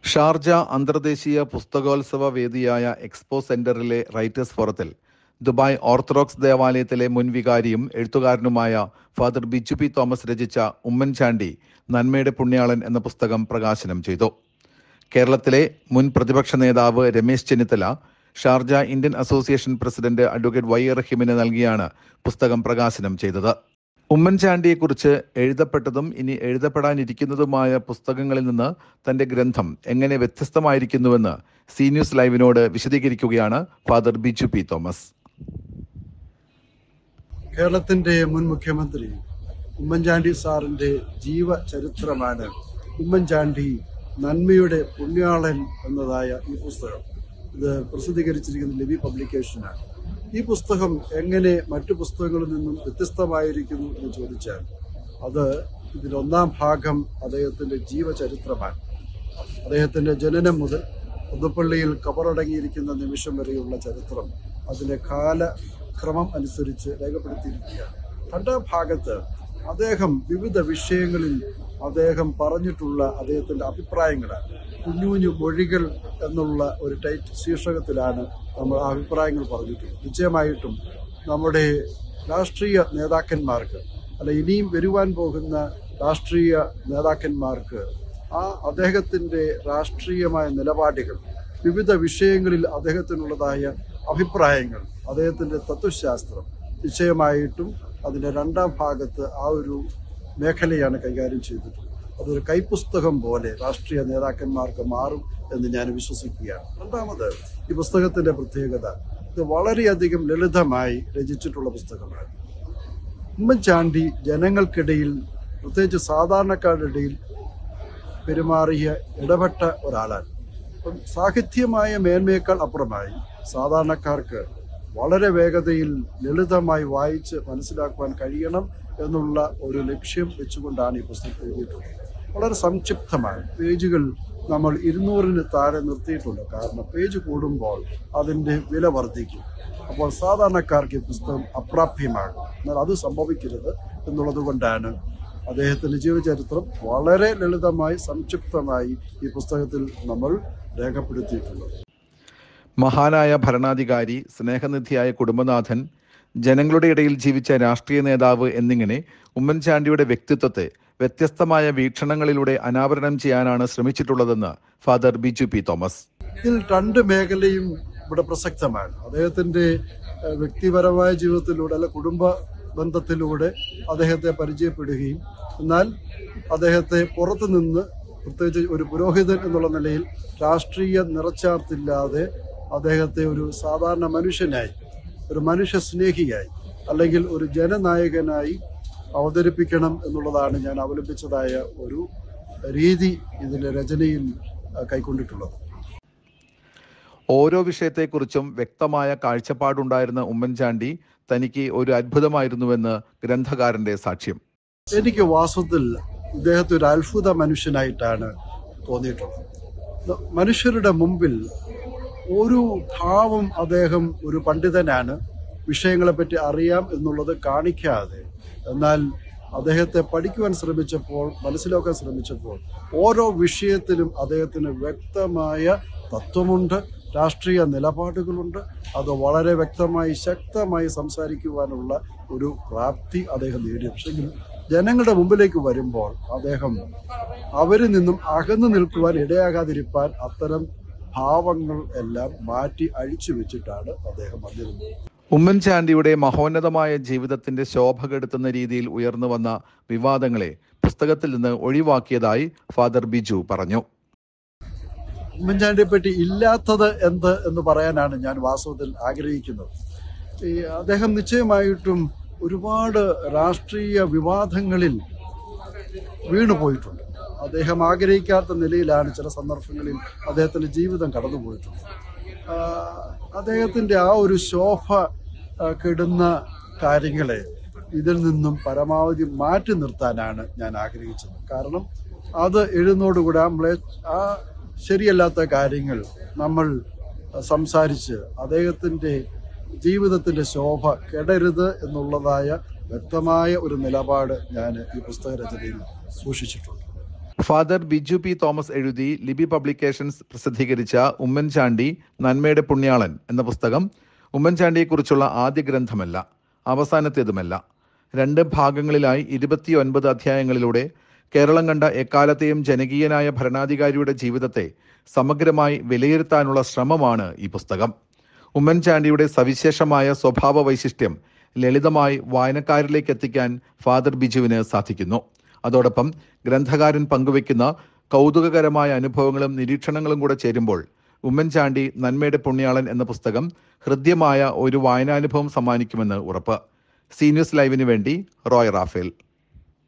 Sharjah അന്തർദേശീയ പുസ്തകോത്സവ വേദിയായ expo സെന്ററിലെ റൈറ്റേഴ്സ് ഫോറത്തിൽ ദുബായ് ഓർത്തഡോക്സ് ദേവാലയത്തിലെ മുൻ വികാരിയും എഴുത്തുകാരനുമായ ഫാദർ ബിജു പി തോമസ് രചിച്ച ഉമ്മൻചാണ്ടി നന്മയുടെ പുണ്യാളൻ എന്ന പുസ്തകം പ്രകാശനം ചെയ്തു കേരളത്തിലെ മുൻ പ്രതിപക്ഷ നേതാവ് Ramesh Chennithala Sharjah Indian association president advocate Y A റഹീമിന് നൽകിയാണ് പുസ്തകം പ്രകാശനം ചെയ്തത് ഉമ്മൻചാണ്ടിയെക്കുറിച്ച് എഴുതപ്പെട്ടതും ഇനി എഴുതപ്പെടാനിരിക്കുന്നതുമായ പുസ്തകങ്ങളിൽ നിന്ന് തന്റെ ഗ്രന്ഥം എങ്ങനെ വ്യത്യസ്തമായിരിക്കുന്നുവെന്ന് സി ന്യൂസ് ലൈവിനോട് വിശദീകരിക്കുകയാണ് ഫാദർ ബിജു പി തോമസ് കേരളത്തിന്റെ മുൻ മുഖ്യമന്ത്രി ഉമ്മൻചാണ്ടി സാറിന്റെ ജീവചരിത്രമാണ് ഉമ്മൻചാണ്ടി നന്മയുടെ പുണ്യാളൻ എന്നതായ ഈ പുസ്തകം ഇത് പ്രസിദ്ധീകരിച്ചിരിക്കുന്ന ലിബി പബ്ലിക്കേഷനാണ് ഈ പുസ്തകം എങ്ങനെ മറ്റു പുസ്തകങ്ങളിൽ നിന്നും വ്യത്യസ്തമായിരിക്കുന്നു എന്ന് ചോദിച്ചാൽ അത് ഇതിലൊന്നാം ഭാഗം അദ്ദേഹത്തിന്റെ ജീവചരിത്രമാണ് അദ്ദേഹത്തിന്റെ ജനനം മുതൽ പുതുപ്പള്ളിയിൽ കബറടങ്ങിയിരിക്കുന്ന നിമിഷം വരെയുള്ള ചരിത്രം അതിന്റെ കാലക്രമം അനുസരിച്ച് രേഖപ്പെടുത്തിയിരിക്കുകയാണ് രണ്ടാം ഭാഗത്ത് അദ്ദേഹം വിവിധ വിഷയങ്ങളിൽ അദ്ദേഹം പറഞ്ഞിട്ടുള്ള അദ്ദേഹത്തിന്റെ അഭിപ്രായങ്ങളാണ് കുഞ്ഞു കുഞ്ഞു മൊഴികൾ എന്നുള്ള ഒരു ടൈറ്റ് ശീർഷകത്തിലാണ് നമ്മൾ ആ അഭിപ്രായങ്ങൾ പറഞ്ഞിട്ടുള്ളത് നിശ്ചയമായിട്ടും നമ്മുടെ രാഷ്ട്രീയ നേതാക്കന്മാർക്ക് അല്ല ഇനിയും വരുവാൻ പോകുന്ന രാഷ്ട്രീയ നേതാക്കന്മാർക്ക് ആ അദ്ദേഹത്തിന്റെ രാഷ്ട്രീയമായ നിലപാടുകൾ വിവിധ വിഷയങ്ങളിൽ അദ്ദേഹത്തിനുള്ളതായ അഭിപ്രായങ്ങൾ അദ്ദേഹത്തിന്റെ തത്വശാസ്ത്രം നിശ്ചയമായിട്ടും അതിന്റെ രണ്ടാം ഭാഗത്ത് ആ ഒരു മേഖലയാണ് കൈകാര്യം ചെയ്തിട്ടുള്ളത് അതൊരു കൈപ്പുസ്തകം പോലെ രാഷ്ട്രീയ നേതാക്കന്മാർക്ക് മാറും എന്ന് ഞാൻ വിശ്വസിക്കുകയാണ് രണ്ടാമത് ഈ പുസ്തകത്തിന്റെ പ്രത്യേകത ഇത് വളരെയധികം ലളിതമായി രചിച്ചിട്ടുള്ള പുസ്തകമാണ് ഉമ്മൻചാണ്ടി ജനങ്ങൾക്കിടയിൽ പ്രത്യേകിച്ച് സാധാരണക്കാരുടെ ഇടയിൽ പെരുമാറിയ ഇടപെട്ട ഒരാളാണ് അപ്പം സാഹിത്യമായ മേന്മയേക്കാൾ അപ്പുറമായി സാധാരണക്കാർക്ക് വളരെ വേഗതയിൽ ലളിതമായി വായിച്ച് മനസ്സിലാക്കുവാൻ കഴിയണം എന്നുള്ള ഒരു ലക്ഷ്യം വെച്ചുകൊണ്ടാണ് ഈ പുസ്തകം എഴുതിയിട്ടുള്ളത് വളരെ സംക്ഷിപ്തമാണ് പേജുകൾ നമ്മൾ ഇരുന്നൂറിന് താഴെ നിർത്തിയിട്ടുണ്ട് കാരണം പേജ് കൂടുമ്പോൾ അതിൻ്റെ വില വർദ്ധിക്കും അപ്പോൾ സാധാരണക്കാർക്ക് ഈ പുസ്തകം അപ്രാപ്യമാകും എന്നാൽ അത് സംഭവിക്കരുത് എന്നുള്ളത് കൊണ്ടാണ് അദ്ദേഹത്തിന്റെ ജീവചരിത്രം വളരെ ലളിതമായി സംക്ഷിപ്തമായി ഈ പുസ്തകത്തിൽ നമ്മൾ രേഖപ്പെടുത്തിയിട്ടുള്ളത് മഹാനായ ഭരണാധികാരി സ്നേഹനിധിയായ കുടുംബനാഥൻ ജനങ്ങളുടെ ഇടയിൽ ജീവിച്ച രാഷ്ട്രീയ നേതാവ് എന്നിങ്ങനെ ഉമ്മൻചാണ്ടിയുടെ വ്യക്തിത്വത്തെ വ്യത്യസ്തമായ വീക്ഷണങ്ങളിലൂടെ അനാവരണം ചെയ്യാനാണ് ശ്രമിച്ചിട്ടുള്ളതെന്ന് ഫാദർ ബിജു പി തോമസ് ഇതിൽ രണ്ട് മേഖലയും ഇവിടെ പ്രസക്തമാണ് അദ്ദേഹത്തിന്റെ ഏഹ്, വ്യക്തിപരമായ ജീവിതത്തിലൂടെ അല്ല കുടുംബ ബന്ധത്തിലൂടെ അദ്ദേഹത്തെ പരിചയപ്പെടുകയും എന്നാൽ അദ്ദേഹത്തെ പുറത്തു നിന്ന് പ്രത്യേകിച്ച് ഒരു പുരോഹിതൻ എന്നുള്ള നിലയിൽ രാഷ്ട്രീയ നിറച്ചാർത്തില്ലാതെ അദ്ദേഹത്തെ ഒരു സാധാരണ മനുഷ്യനായി ഒരു മനുഷ്യ സ്നേഹിയായി അല്ലെങ്കിൽ ഒരു ജനനായകനായി അവതരിപ്പിക്കണം എന്നുള്ളതാണ് ഞാൻ അവലംബിച്ചതായ ഒരു രീതി ഇതിന്റെ രചനയിൽ അഹ്, കൈക്കൊണ്ടിട്ടുള്ളത് ഓരോ വിഷയത്തെക്കുറിച്ചും വ്യക്തമായ കാഴ്ചപ്പാടുണ്ടായിരുന്ന ഉമ്മൻചാണ്ടി തനിക്ക് ഒരു അത്ഭുതമായിരുന്നുവെന്ന് ഗ്രന്ഥകാരന്റെ സാക്ഷ്യം എനിക്ക് വാസ്തവത്തിൽ ഇദ്ദേഹത്തെ ഒരു അത്ഭുത മനുഷ്യനായിട്ടാണ് തോന്നിയിട്ടുള്ളത് ന- മനുഷ്യരുടെ മുമ്പിൽ ഒരു ഭാവം അദ്ദേഹം ഒരു പണ്ഡിതനാണ് വിഷയങ്ങളെപ്പറ്റി അറിയാം എന്നുള്ളത് കാണിക്കാതെ എന്നാൽ അദ്ദേഹത്തെ പഠിക്കുവാൻ ശ്രമിച്ചപ്പോൾ മനസ്സിലാക്കാൻ ശ്രമിച്ചപ്പോൾ ഓരോ വിഷയത്തിലും അദ്ദേഹത്തിന് വ്യക്തമായ തത്വമുണ്ട് രാഷ്ട്രീയ നിലപാടുകളുണ്ട് അത് വളരെ വ്യക്തമായി ശക്തമായി സംസാരിക്കുവാനുള്ള ഒരു പ്രാപ്തി അദ്ദേഹം നേടി പക്ഷെങ്കിൽ ജനങ്ങളുടെ മുമ്പിലേക്ക് വരുമ്പോൾ അദ്ദേഹം അവരിൽ നിന്നും അകന്നു നിൽക്കുവാൻ ഇടയാകാതിരിക്കാൻ അത്തരം ഭാവങ്ങൾ എല്ലാം മാറ്റി അഴിച്ചു വെച്ചിട്ടാണ് അദ്ദേഹം വന്നിരുന്നത് ഉമ്മൻചാണ്ടിയുടെ മഹോന്നതമായ ജീവിതത്തിന്റെ ശോഭ കെടുത്തുന്ന രീതിയിൽ ഉയർന്നു വന്ന വിവാദങ്ങളെ പുസ്തകത്തിൽ നിന്ന് ഒഴിവാക്കിയതായി ഫാദർ ബിജു പറഞ്ഞു ഉമ്മൻചാണ്ടിയെ പറ്റി ഇല്ലാത്തത് എന്ത് എന്ന് പറയാനാണ് ഞാൻ വാസ്തവത്തിൽ ആഗ്രഹിക്കുന്നത് ഈ അദ്ദേഹം നിശ്ചയമായിട്ടും ഒരുപാട് രാഷ്ട്രീയ വിവാദങ്ങളിൽ വീണുപോയിട്ടുണ്ട് അദ്ദേഹം ആഗ്രഹിക്കാത്ത നിലയിലാണ് ചില സന്ദർഭങ്ങളിൽ അദ്ദേഹത്തിന്റെ ജീവിതം കടന്നുപോയിട്ടുള്ളത് ആ, അദ്ദേഹത്തിന്റെ ആ ഒരു ശോഭ ആ, കെടുന്ന കാര്യങ്ങളെ ഇതിൽ നിന്നും പരമാവധി മാറ്റി നിർത്താനാണ് ഞാൻ ആഗ്രഹിച്ചത് കാരണം അത് എഴുതുന്നതോടുകൂടി ആ മ്ലേ ആ ശരിയല്ലാത്ത കാര്യങ്ങൾ നമ്മൾ സംസാരിച്ച് അദ്ദേഹത്തിന്റെ ജീവിതത്തിന്റെ ശോഭ കെടരുത് എന്നുള്ളതായ വ്യക്തമായ ഒരു നിലപാട് ഞാൻ ഈ പുസ്തക രചനയിൽ സൂക്ഷിച്ചിട്ടുണ്ട് ഫാദർ ബിജു പി തോമസ് എഴുതി ലിബി പബ്ലിക്കേഷൻസ് പ്രസിദ്ധീകരിച്ച ഉമ്മൻചാണ്ടി നന്മയുടെ പുണ്യാളൻ എന്ന പുസ്തകം ഉമ്മൻചാണ്ടിയെക്കുറിച്ചുള്ള ആദ്യ ഗ്രന്ഥമല്ല അവസാനത്തേതുമല്ല രണ്ട് ഭാഗങ്ങളിലായി ഇരുപത്തിയൊൻപത് അധ്യായങ്ങളിലൂടെ കേരളം കണ്ട എക്കാലത്തെയും ജനകീയനായ ഭരണാധികാരിയുടെ ജീവിതത്തെ സമഗ്രമായി വിലയിരുത്താനുള്ള ശ്രമമാണ് ഈ പുസ്തകം ഉമ്മൻചാണ്ടിയുടെ സവിശേഷമായ സ്വഭാവ വൈശിഷ്ട്യം ലളിതമായി വായനക്കാരിലേക്ക് എത്തിക്കാൻ ഫാദർ ബിജുവിന് സാധിക്കുന്നു അതോടൊപ്പം ഗ്രന്ഥകാരൻ പങ്കുവെക്കുന്ന കൗതുകകരമായ അനുഭവങ്ങളും നിരീക്ഷണങ്ങളും കൂടെ ചേരുമ്പോൾ ഉമ്മൻചാണ്ടി നന്മയുടെ പുണ്യാളൻ എന്ന പുസ്തകം ഹൃദ്യമായ ഒരു വായനാനുഭവം സമ്മാനിക്കുമെന്ന് ഉറപ്പ് സീ ന്യൂസ് ലൈവിന് വേണ്ടി റോയ് റാഫേൽ